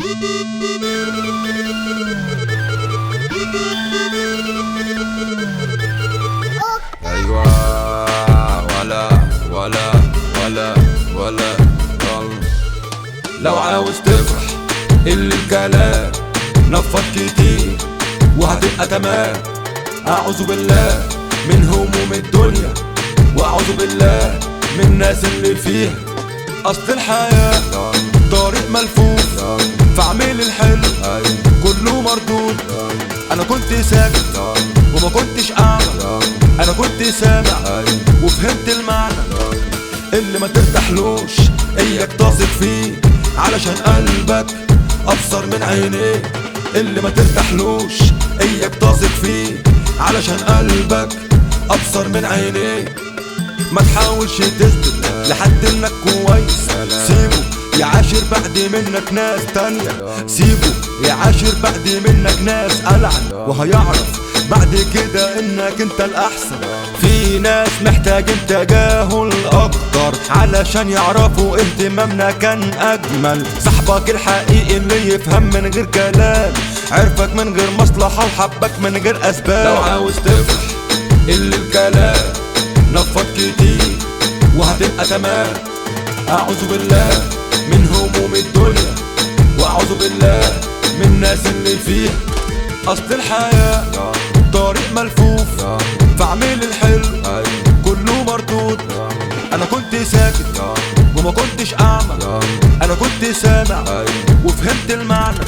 ايوه ولا ولا ولا ولا ضل لو عاوز تفرح اللي الكلام نفض كتير وهتبقى تمام اعوذ بالله من هموم الدنيا واعوذ بالله من الناس اللي فيها اصل الحياة طريق ملفوف فاعمل الحلو كله مردود انا كنت ساكت وما كنتش اعمى انا كنت سامع وفهمت المعنى اللي ما ترتاحلوش اياك تثق فيه علشان قلبك ابصر من عينيه اللي ما ترتاحلوش اياك تثق فيه علشان قلبك ابصر من عينيه ما تحاولش تثبت لحد انك كويس سيبه يعاشر بعد منك ناس تانية سيبه يعاشر بعد منك ناس ألعن وهيعرف بعد كده انك انت الاحسن في ناس محتاجين تجاهل اكتر علشان يعرفوا اهتمامنا كان اجمل صاحبك الحقيقي اللي يفهم من غير كلام عرفك من غير مصلحة وحبك من غير اسباب لو عاوز تفرح اللي الكلام نفض كتير وهتبقى تمام اعوذ بالله من هموم الدنيا واعوذ بالله من الناس اللي فيها اصل الحياة طريق ملفوف فاعمل الحلو كله مردود انا كنت ساكت وما كنتش اعمى انا كنت سامع وفهمت المعنى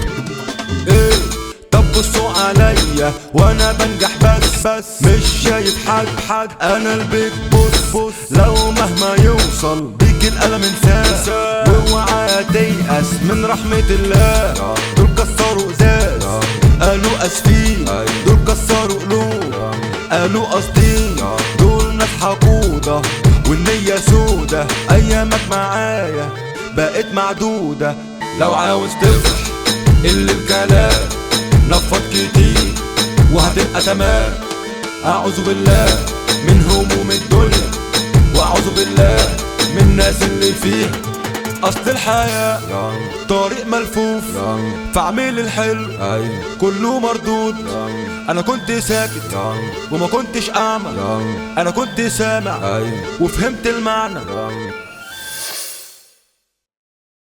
ايه طب بصوا عليا وانا بنجح بس بس مش شايف حد حد انا البيج بص بص لو مهما يوصل بيك القلم انساه واوعى تيأس من رحمة الله دول كسروا ازاز قالوا اسفين دول كسروا قلوب قالوا قاصدين دول ناس حقودة والنية سودة ايامك معايا بقت معدودة لو عاوز تفرح اللي الكلام نفض كتير وهتبقى تمام اعوذ بالله من هموم الدنيا واعوذ بالله من الناس اللي فيها اصل الحياة طريق ملفوف فاعمل الحلو كله مردود انا كنت ساكت وما كنتش اعمى انا كنت سامع وفهمت المعنى